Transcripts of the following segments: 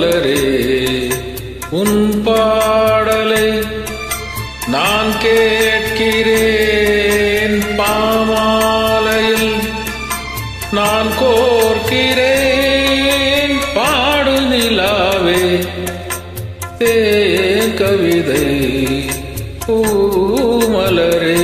பூமலரே உன் பாடலை நான் கேட்கிறேன் பாமாலையில் நான் கோர்க்கிறேன் பாடு நிலாவே தேன் கவிதை பூமலரே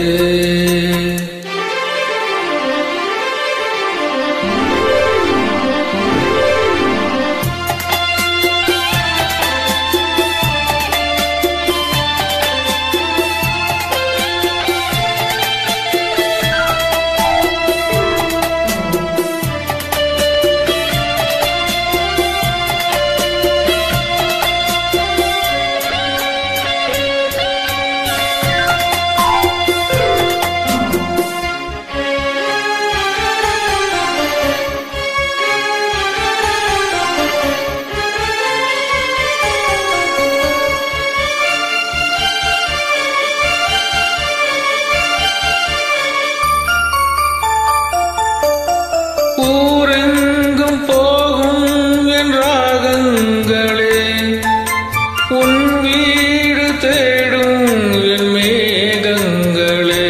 ஊரெங்கும் போகும் என் ராகங்களே உன் வீடு தேடும் என் மேகங்களே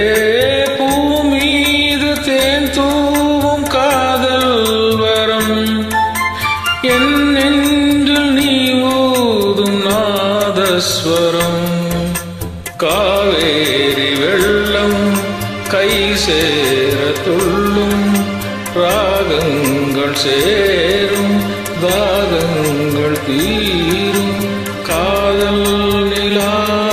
பூமீது தேன் தூவும் காதல் வரம் என் நெஞ்சில் நீ ஊதும் நாதஸ்வரம் காவேரி வெள்ளம் கை சேர துள்ளும் ராகங்கள் சேரும் தாகங்கள் தீரும் காதல் நிலா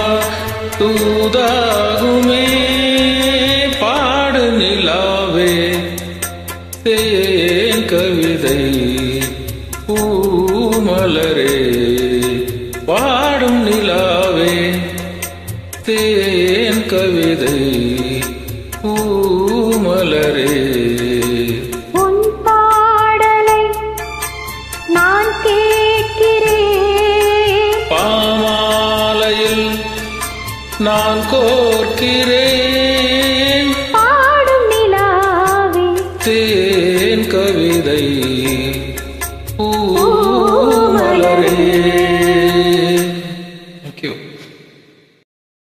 தூதாகுமே பாடு நிலாவே தேன் கவிதை பூமலரே பாடும் நிலாவே தேன் கவிதை பூமலரே உன் பாடலை நான் கேட்கிறேன் பாமாலையில் நான் கோர்க்கிறேன் பாடும் நிலாவே தேன் கவிதை பூமலரே